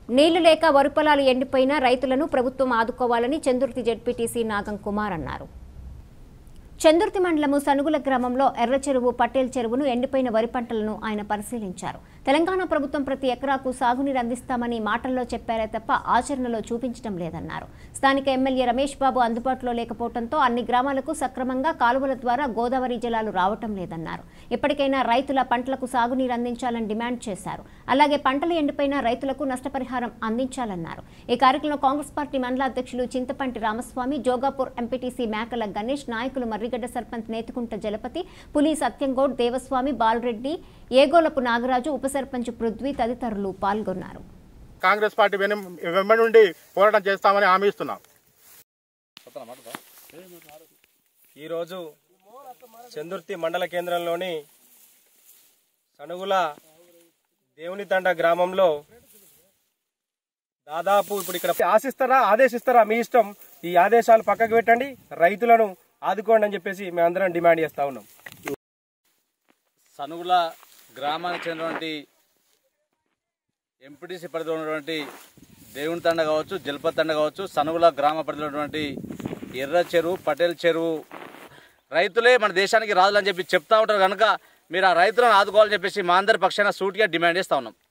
నీళ్లు లేక వరి పొలాలు ఎండిపోయిన రైతులను ప్రభుత్వం ఆదుకోవాలని చందుర్తి జెడ్పీటీసీ నాగం కుమార్ అన్నారు చందుర్తి మండలము సనుగుల గ్రామంలో ఎర్ర చెరువు పటేల్ చెరువును ఎండిపోయిన వరి పంటలను ఆయన పరిశీలించారు తెలంగాణ ప్రభుత్వం ప్రతి ఎకరాకు సాగునీరు అందిస్తామని మాటల్లో చెప్పారే తప్ప ఆచరణలో చూపించడం లేదన్నారు స్థానిక ఎమ్మెల్యే రమేష్ బాబు అందుబాటులో లేకపోవడంతో అన్ని గ్రామాలకు సక్రమంగా కాలువల ద్వారా గోదావరి జలాలు రావటం లేదన్నారు ఇప్పటికైనా రైతుల పంటలకు సాగునీరు అందించాలని డిమాండ్ చేశారు అలాగే పంటలు ఎండిపోయిన రైతులకు నష్టపరిహారం అందించాలన్నారు ఈ కార్యక్రమంలో కాంగ్రెస్ పార్టీ మండల అధ్యక్షులు చింతపంటి రామస్వామి జోగాపూర్ ఎంపీటీసీ మేకల గణేష్ నాయకులు మర్రిగడ్డ సర్పంచ్ నేతికుంట జలపతి పులి సత్యంగౌడ్ దేవస్వామి బాలరెడ్డి ఏగోలపు నాగరాజు ఉప సర్పంచ్ పృథ్వీ తదితరులు పాల్గొన్నారు కాంగ్రెస్ పార్టీ వెను వెంబడి నుండి పోరాటం చేస్తామని హామీ ఇస్తున్నాం ఈరోజు చందుర్తి మండల కేంద్రంలోని సనుగుల దేవునితండ గ్రామంలో దాదాపు ఇప్పుడు ఇక్కడ ఆశిస్తారా ఆదేశిస్తారా మీ ఇష్టం ఈ ఆదేశాలు పక్కకు పెట్టండి రైతులను ఆదుకోండి అని చెప్పేసి మేమందరం డిమాండ్ చేస్తా ఉన్నాం సనుగుల గ్రామానికి చెందినటువంటి ఎంపీటీసీ పరిధిలో ఉన్నటువంటి దేవుని తండ కావచ్చు జలపతి తండ కావచ్చు సనుగుల గ్రామ పరిధిలో ఉన్నటువంటి ఎర్ర చెరువు పటేల్ చెరువు రైతులే మన దేశానికి రాదులని చెప్పి చెప్తా ఉంటారు కనుక మీరు ఆ రైతులను ఆదుకోవాలని చెప్పేసి మా అందరి పక్షాన సూటిగా డిమాండ్ చేస్తా ఉన్నాం